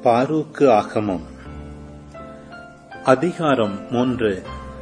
பாரூக்கு ஆகமம் அதிகாரம் மூன்று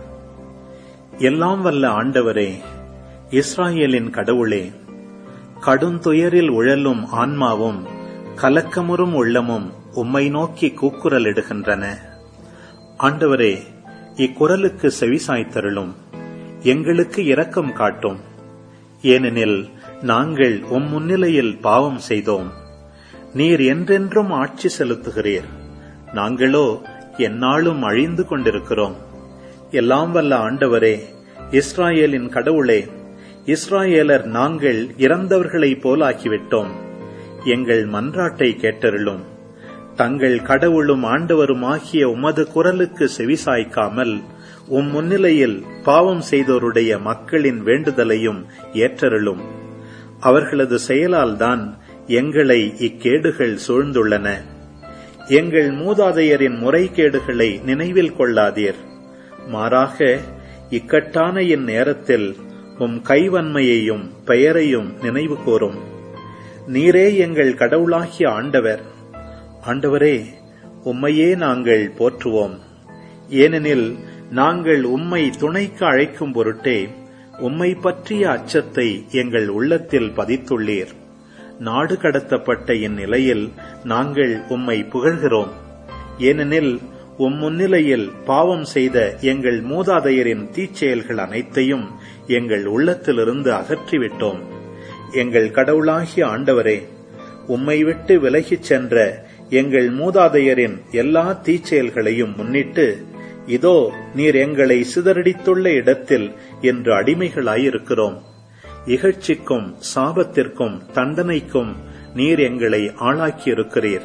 எல்லாம் வல்ல ஆண்டவரே இஸ்ராயேலின் கடவுளே கடுந்துயரில் உழலும் ஆன்மாவும் கலக்கமுறும் உள்ளமும் உம்மை நோக்கி கூக்குரலிடுகின்றன ஆண்டவரே இக்குரலுக்கு செவிசாய்த்தருளும் எங்களுக்கு இரக்கம் காட்டும் ஏனெனில் நாங்கள் உம் முன்னிலையில் பாவம் செய்தோம் நீர் என்றென்றும் ஆட்சி செலுத்துகிறீர் நாங்களோ எந்நாளும் அழிந்து கொண்டிருக்கிறோம் எல்லாம் வல்ல ஆண்டவரே இஸ்ராயேலின் கடவுளே இஸ்ராயேலர் நாங்கள் இறந்தவர்களைப் போலாக்கிவிட்டோம் எங்கள் மன்றாட்டை கேட்டருளும் தங்கள் கடவுளும் ஆண்டவருமாகிய உமது குரலுக்கு செவிசாய்க்காமல் உம் முன்னிலையில் பாவம் செய்தோருடைய மக்களின் வேண்டுதலையும் ஏற்றருளும் அவர்களது செயலால்தான் எங்களை இக்கேடுகள் சூழ்ந்துள்ளன எங்கள் மூதாதையரின் முறைகேடுகளை நினைவில் கொள்ளாதீர் மாறாக இக்கட்டான இந்நேரத்தில் உம் கைவன்மையையும் பெயரையும் நினைவு கூறும் நீரே எங்கள் கடவுளாகிய ஆண்டவர் ஆண்டவரே உம்மையே நாங்கள் போற்றுவோம் ஏனெனில் நாங்கள் உம்மை துணைக்கு அழைக்கும் பொருட்டே உம்மை பற்றிய அச்சத்தை எங்கள் உள்ளத்தில் பதித்துள்ளீர் நாடு கடத்தப்பட்ட இந்நிலையில் நாங்கள் உம்மை புகழ்கிறோம் ஏனெனில் உம் முன்னிலையில் பாவம் செய்த எங்கள் மூதாதையரின் தீச்செயல்கள் அனைத்தையும் எங்கள் உள்ளத்திலிருந்து அகற்றிவிட்டோம் எங்கள் கடவுளாகிய ஆண்டவரே உம்மை விட்டு விலகிச் சென்ற எங்கள் மூதாதையரின் எல்லா தீச்செயல்களையும் முன்னிட்டு இதோ நீர் எங்களை சிதறடித்துள்ள இடத்தில் என்று அடிமைகளாயிருக்கிறோம் இகழ்ச்சிக்கும் சாபத்திற்கும் தண்டனைக்கும் நீர் எங்களை ஆளாக்கியிருக்கிறீர்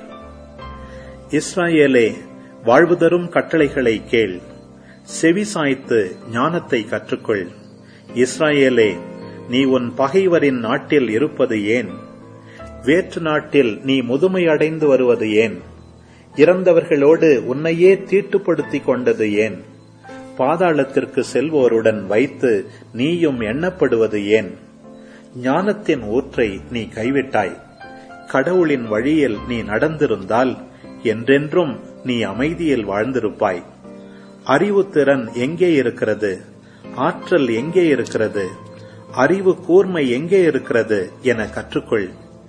இஸ்ராயேலே வாழ்வு தரும் கட்டளைகளை கேள் செவி சாய்த்து ஞானத்தை கற்றுக்கொள் இஸ்ராயேலே நீ உன் பகைவரின் நாட்டில் இருப்பது ஏன் வேற்று நாட்டில் நீ முதுமை அடைந்து வருவது ஏன் இறந்தவர்களோடு உன்னையே தீட்டுப்படுத்திக் கொண்டது ஏன் பாதாளத்திற்கு செல்வோருடன் வைத்து நீயும் எண்ணப்படுவது ஏன் ஞானத்தின் ஊற்றை நீ கைவிட்டாய் கடவுளின் வழியில் நீ நடந்திருந்தால் என்றென்றும் நீ அமைதியில் வாழ்ந்திருப்பாய் அறிவுத்திறன் எங்கே இருக்கிறது ஆற்றல் எங்கே இருக்கிறது அறிவு கூர்மை எங்கே இருக்கிறது என கற்றுக்கொள்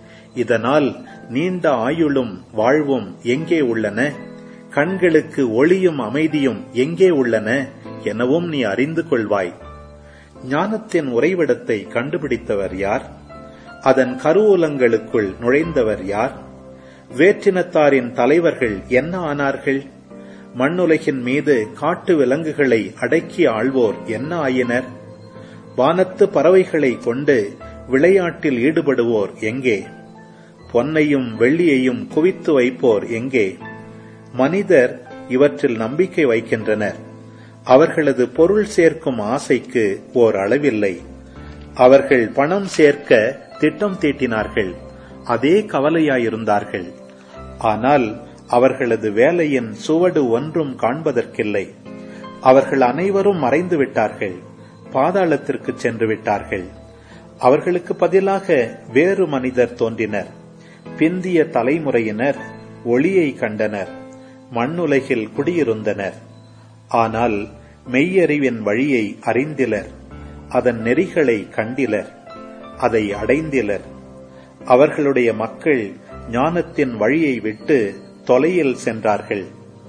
இதனால் நீண்ட ஆயுளும் வாழ்வும் எங்கே உள்ளன கண்களுக்கு ஒளியும் அமைதியும் எங்கே உள்ளன எனவும் நீ அறிந்து கொள்வாய் ஞானத்தின் உறைவிடத்தை கண்டுபிடித்தவர் யார் அதன் கருவூலங்களுக்குள் நுழைந்தவர் யார் வேற்றினத்தாரின் தலைவர்கள் என்ன ஆனார்கள் மண்ணுலகின் மீது காட்டு விலங்குகளை அடக்கி ஆள்வோர் என்ன ஆயினர் வானத்து பறவைகளை கொண்டு விளையாட்டில் ஈடுபடுவோர் எங்கே பொன்னையும் வெள்ளியையும் குவித்து வைப்போர் எங்கே மனிதர் இவற்றில் நம்பிக்கை வைக்கின்றனர் அவர்களது பொருள் சேர்க்கும் ஆசைக்கு ஓர் அளவில்லை அவர்கள் பணம் சேர்க்க திட்டம் தீட்டினார்கள் அதே கவலையாயிருந்தார்கள் ஆனால் அவர்களது வேலையின் சுவடு ஒன்றும் காண்பதற்கில்லை அவர்கள் அனைவரும் மறைந்து விட்டார்கள் பாதாளத்திற்கு சென்று விட்டார்கள் அவர்களுக்கு பதிலாக வேறு மனிதர் தோன்றினர் பிந்திய தலைமுறையினர் ஒளியை கண்டனர் மண்ணுலகில் குடியிருந்தனர் ஆனால் மெய்யறிவின் வழியை அறிந்திலர் அதன் நெறிகளை கண்டிலர் அதை அடைந்திலர் அவர்களுடைய மக்கள் ஞானத்தின் வழியை விட்டு தொலையில் சென்றார்கள்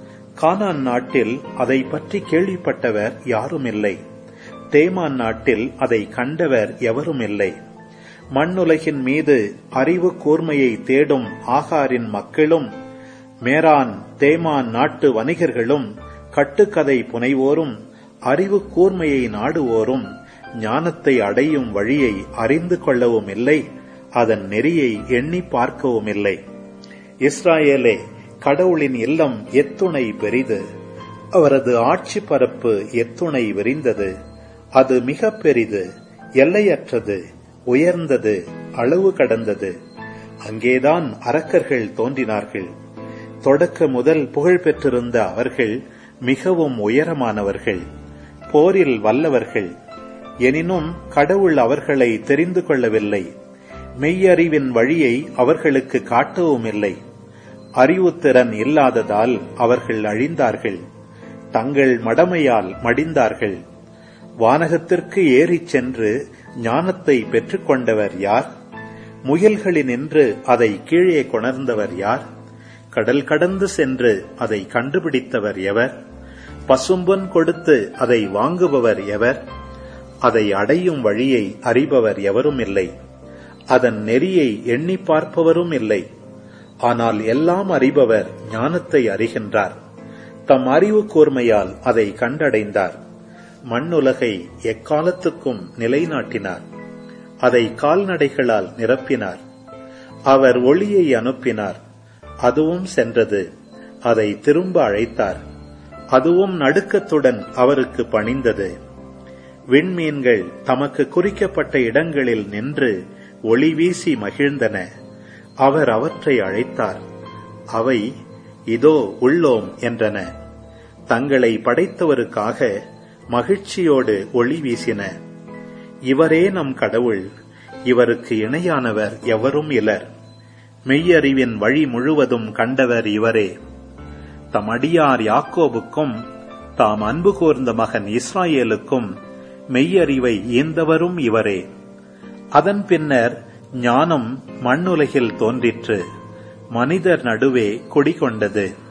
கானான் நாட்டில் அதை பற்றி கேள்விப்பட்டவர் யாரும் இல்லை தேமான் நாட்டில் அதை கண்டவர் எவரும் இல்லை மண்ணுலகின் மீது அறிவு கூர்மையை தேடும் ஆகாரின் மக்களும் மேரான் தேமான் நாட்டு வணிகர்களும் கட்டுக்கதை புனைவோரும் அறிவு கூர்மையை நாடுவோரும் ஞானத்தை அடையும் வழியை அறிந்து கொள்ளவும் இல்லை அதன் நெறியை எண்ணி பார்க்கவும் இல்லை இஸ்ராயேலே கடவுளின் இல்லம் எத்துணை பெரிது அவரது ஆட்சி பரப்பு எத்துணை விரிந்தது அது மிக பெரிது எல்லையற்றது உயர்ந்தது அளவு கடந்தது அங்கேதான் அரக்கர்கள் தோன்றினார்கள் தொடக்க முதல் புகழ் பெற்றிருந்த அவர்கள் மிகவும் உயரமானவர்கள் போரில் வல்லவர்கள் எனினும் கடவுள் அவர்களை தெரிந்து கொள்ளவில்லை மெய்யறிவின் வழியை அவர்களுக்கு காட்டவும் இல்லை அறிவுத்திறன் இல்லாததால் அவர்கள் அழிந்தார்கள் தங்கள் மடமையால் மடிந்தார்கள் வானகத்திற்கு ஏறிச் சென்று ஞானத்தை பெற்றுக்கொண்டவர் யார் முயல்களினின்று அதை கீழே கொணர்ந்தவர் யார் கடல் கடந்து சென்று அதை கண்டுபிடித்தவர் எவர் பசும்பொன் கொடுத்து அதை வாங்குபவர் எவர் அதை அடையும் வழியை அறிபவர் எவரும் இல்லை அதன் நெறியை எண்ணி பார்ப்பவரும் இல்லை ஆனால் எல்லாம் அறிபவர் ஞானத்தை அறிகின்றார் தம் அறிவு கூர்மையால் அதை கண்டடைந்தார் மண்ணுலகை எக்காலத்துக்கும் நிலைநாட்டினார் அதை கால்நடைகளால் நிரப்பினார் அவர் ஒளியை அனுப்பினார் அதுவும் சென்றது அதை திரும்ப அழைத்தார் அதுவும் நடுக்கத்துடன் அவருக்கு பணிந்தது விண்மீன்கள் தமக்கு குறிக்கப்பட்ட இடங்களில் நின்று ஒளி வீசி மகிழ்ந்தன அவர் அவற்றை அழைத்தார் அவை இதோ உள்ளோம் என்றன தங்களை படைத்தவருக்காக மகிழ்ச்சியோடு ஒளி வீசின இவரே நம் கடவுள் இவருக்கு இணையானவர் எவரும் இலர் மெய்யறிவின் வழி முழுவதும் கண்டவர் இவரே தம் அடியார் யாக்கோபுக்கும் தாம் அன்பு கூர்ந்த மகன் இஸ்ராயேலுக்கும் மெய்யறிவை ஈந்தவரும் இவரே அதன் பின்னர் ஞானம் மண்ணுலகில் தோன்றிற்று மனிதர் நடுவே குடிகொண்டது